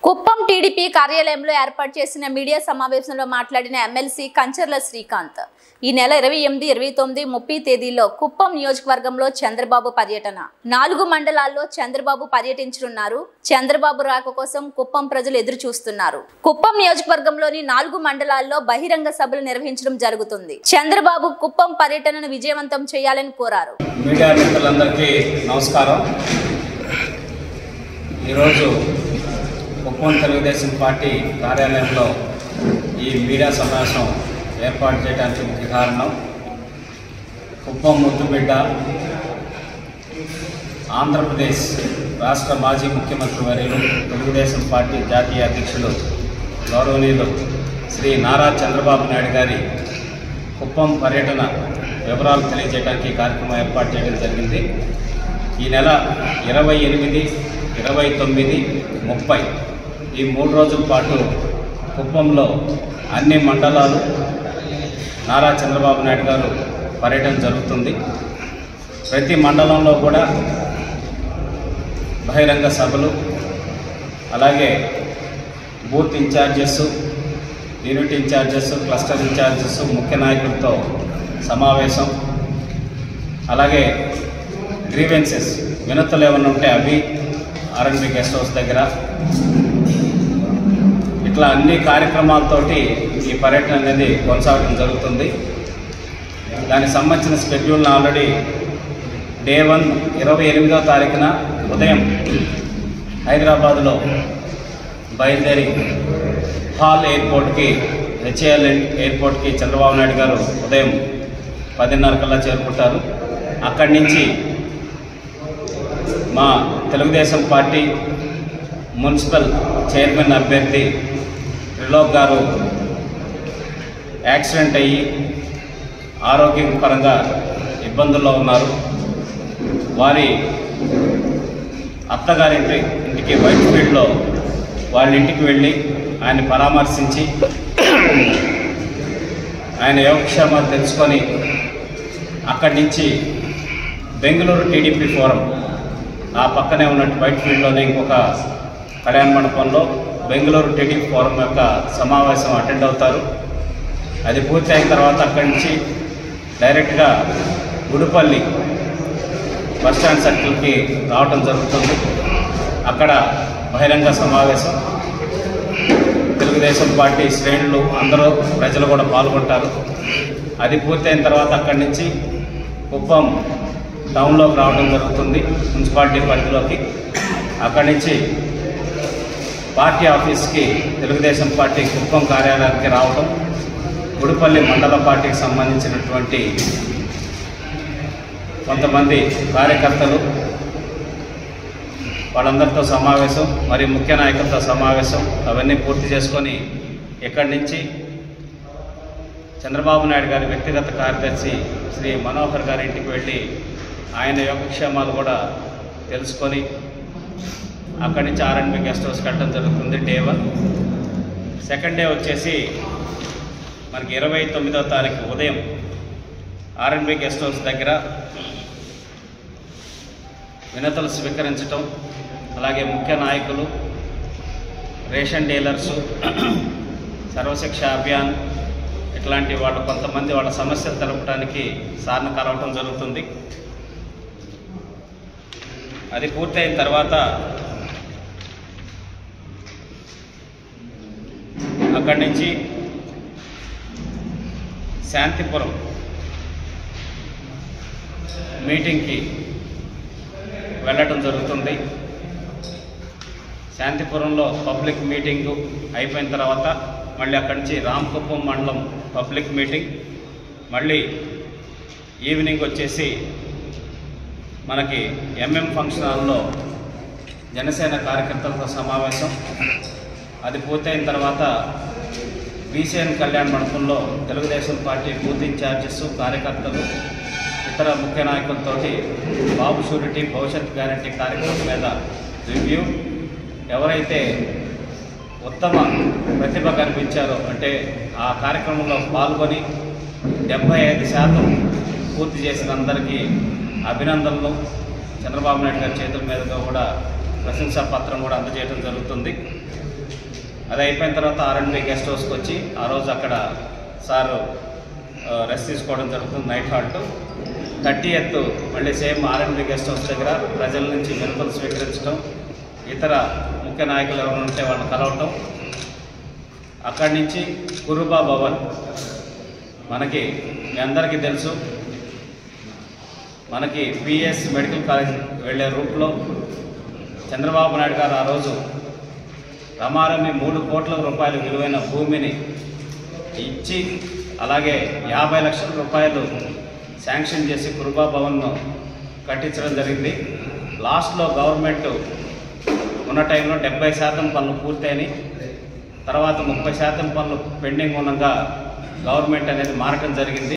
Kuppam TDP కార్యాలయంలో ఏర్పాటు చేసిన మీడియా సమావేశంలో మాట్లాడిన ఎమ్మెల్సీ కంచర్ల శ్రీకాంత్ ఈ నెల ఇరవై ఎనిమిది ఇరవై తొమ్మిది ముప్పై తేదీల్లో కుప్పం నియోజకవర్గంలో చంద్రబాబు పర్యటన నాలుగు మండలాల్లో చంద్రబాబు పర్యటించనున్నారు చంద్రబాబు రాక కోసం కుప్పం ప్రజలు ఎదురు చూస్తున్నారు కుప్పం నియోజకవర్గంలోని నాలుగు మండలాల్లో బహిరంగ సభలు నిర్వహించడం జరుగుతుంది చంద్రబాబు కుప్పం పర్యటనను విజయవంతం చేయాలని కోరారు మీడియా మిత్రులందరికీ నమస్కారం ఈరోజు కుప్పం తెలుగుదేశం పార్టీ కార్యాలయంలో ఈ మీడియా సమావేశం ఏర్పాటు చేయడానికి ముఖ్య కారణం కుప్పం ముద్దుబిడ్డ ఆంధ్రప్రదేశ్ రాష్ట్ర మాజీ ముఖ్యమంత్రి వర్యులు తెలుగుదేశం పార్టీ జాతీయ అధ్యక్షులు గౌరవనీయులు శ్రీ నారా చంద్రబాబు నాయుడు గారి కుప్పం పర్యటన వివరాలు తెలియజేయడానికి ఈ కార్యక్రమం ఏర్పాటు చేయడం జరిగింది ఈ నెల ఇరవై ఎనిమిది ఇరవై తొమ్మిది ముప్పై ఈ మూడు రోజుల పాటు కుప్పంలో అన్ని మండలాలు నారా చంద్రబాబు నాయుడు గారు పర్యటన జరుగుతుంది ప్రతి మండలంలో కూడా బహిరంగ సభలు అలాగే booth incharges unit incharges cluster incharges ముఖ్య నాయకులతో సమావేశం అలాగే గ్రీవెన్సెస్ వినతులు ఏమైనా ఉంటే అవి ఆర్ఎన్బి గెస్ట్ హౌస్ దగ్గర ఇట్లా అన్ని కార్యక్రమాలతోటి ఈ పర్యటన అనేది కొనసాగడం జరుగుతుంది దానికి సంబంధించిన స్కెడ్యూల్ని ఆల్రెడీ డే వన్ ఇరవై ఎనిమిదవ తారీఖున ఉదయం హైదరాబాద్లో బయలుదేరి హాల్ ఎయిర్పోర్ట్కి హెచ్ఏఎల్ ఎయిర్పోర్ట్కి చంద్రబాబు నాయుడు గారు ఉదయం పదిన్నర కల్లా చేరుకుంటారు అక్కడి నుంచి మా తెలుగుదేశం పార్టీ మున్సిపల్ చైర్మన్ అభ్యర్థి త్రిలోక్ గారు యాక్సిడెంట్ అయ్యి ఆరోగ్యం పరంగా ఇబ్బందుల్లో ఉన్నారు వారి అత్తగారింటి ఇంటికి వైట్ ఫీల్డ్లో వాళ్ళ ఇంటికి వెళ్ళి ఆయన పరామర్శించి ఆయన యోగక్షేమాలు తెలుసుకొని అక్కడి నుంచి బెంగళూరు టీడీపీ ఫోరం ఆ పక్కనే ఉన్నట్టు వైట్ ఫీల్డ్లోనే ఇంకొక కళ్యాణ మండపంలో బెంగళూరు టీడీపీ ఫోరం యొక్క సమావేశం అటెండ్ అవుతారు అది పూర్తి అయిన తర్వాత అక్కడి నుంచి డైరెక్ట్గా గుడిపల్లి బస్ స్టాండ్ సర్కిల్కి రావటం జరుగుతుంది అక్కడ బహిరంగ సమావేశం తెలుగుదేశం పార్టీ శ్రేణులు అందరూ ప్రజలు కూడా పాల్గొంటారు అది పూర్తయిన తర్వాత అక్కడి నుంచి కుప్పం టౌన్లోకి రావడం జరుగుతుంది మున్సిపాలిటీ పరిధిలోకి అక్కడి నుంచి పార్టీ ఆఫీస్కి తెలుగుదేశం పార్టీ కుప్పం కార్యాలయానికి రావడం గుడిపల్లి మండల పార్టీకి సంబంధించినటువంటి కొంతమంది కార్యకర్తలు వాళ్ళందరితో సమావేశం మరియు ముఖ్య నాయకులతో సమావేశం అవన్నీ పూర్తి చేసుకొని ఇక్కడి నుంచి చంద్రబాబు నాయుడు గారి వ్యక్తిగత కార్యదర్శి శ్రీ మనోహర్ గారి ఇంటికి వెళ్ళి ఆయన యోగక్షేమాలు కూడా తెలుసుకొని అక్కడి నుంచి ఆర్ఎన్బి గెస్ట్ హౌస్కి వెళ్ళడం జరుగుతుంది డే వన్ సెకండ్ డే వచ్చేసి మనకి ఇరవై తొమ్మిదో తారీఖు ఉదయం ఆర్ఎన్బి గెస్ట్ హౌస్ దగ్గర వినతులు స్వీకరించటం అలాగే ముఖ్య నాయకులు రేషన్ డీలర్సు సర్వశిక్ష అభియాన్ ఇట్లాంటి వాళ్ళు కొంతమంది వాళ్ళ సమస్యలు తెలపడానికి సార్ని కలవటం జరుగుతుంది అది పూర్తయిన తర్వాత అక్కడి నుంచి శాంతిపురం మీటింగ్కి వెళ్ళటం జరుగుతుంది శాంతిపురంలో పబ్లిక్ మీటింగు అయిపోయిన తర్వాత మళ్ళీ అక్కడి నుంచి రామకుప్పం మండలం పబ్లిక్ మీటింగ్ మళ్ళీ ఈవినింగ్ వచ్చేసి మనకి ఎంఎం ఫంక్షన్ హాల్లో జనసేన కార్యకర్తలతో సమావేశం అది పూర్తయిన తర్వాత బీసీఎన్ కళ్యాణ్ మండపంలో తెలుగుదేశం పార్టీ బూత్ ఇన్ఛార్జెస్ కార్యకర్తలు ఇతర ముఖ్య నాయకులతోటి బాబు షూరిటీ భవిష్యత్ గ్యారంటీ కార్యక్రమం మీద రివ్యూ ఎవరైతే ఉత్తమ ప్రతిభ కనిపించారో అంటే ఆ కార్యక్రమంలో పాల్గొని డెబ్బై ఐదు శాతం పూర్తి చేసిన అందరికీ అభినందనలు చంద్రబాబు నాయుడు గారి చేతుల మీదుగా కూడా ప్రశంసా పత్రం కూడా అందజేయడం జరుగుతుంది అది అయిపోయిన తర్వాత ఆర్ఎండ్బి గెస్ట్ హౌస్కి వచ్చి ఆ రోజు అక్కడ సారు రెస్ట్ తీసుకోవడం జరుగుతుంది నైట్ హాల్ట్ థర్టీ ఎత్ మళ్ళీ సేమ్ ఆర్ఎండ్బి గెస్ట్ హౌస్ దగ్గర ప్రజల నుంచి వినతులు స్వీకరించడం ఇతర ముఖ్య నాయకులు ఎవరు ఉంటే వాళ్ళని కలవటం అక్కడి నుంచి కురుబా భవన్ మనకి మీ అందరికీ తెలుసు మనకి పిఎస్ మెడికల్ కాలేజ్ వెళ్ళే రూట్లో చంద్రబాబు నాయుడు గారు ఆ రోజు రమారమి మూడు కోట్ల రూపాయల విలువైన భూమిని ఇచ్చి అలాగే యాభై లక్షల రూపాయలు శాంక్షన్ చేసి కురుబా భవన్ను కట్టించడం జరిగింది లాస్ట్లో గవర్నమెంట్ ఉన్న టైంలో డెబ్బై శాతం పనులు పూర్తయినాయి తర్వాత ముప్పై శాతం పనులు పెండింగ్ ఉండగా గవర్నమెంట్ అనేది మారటం జరిగింది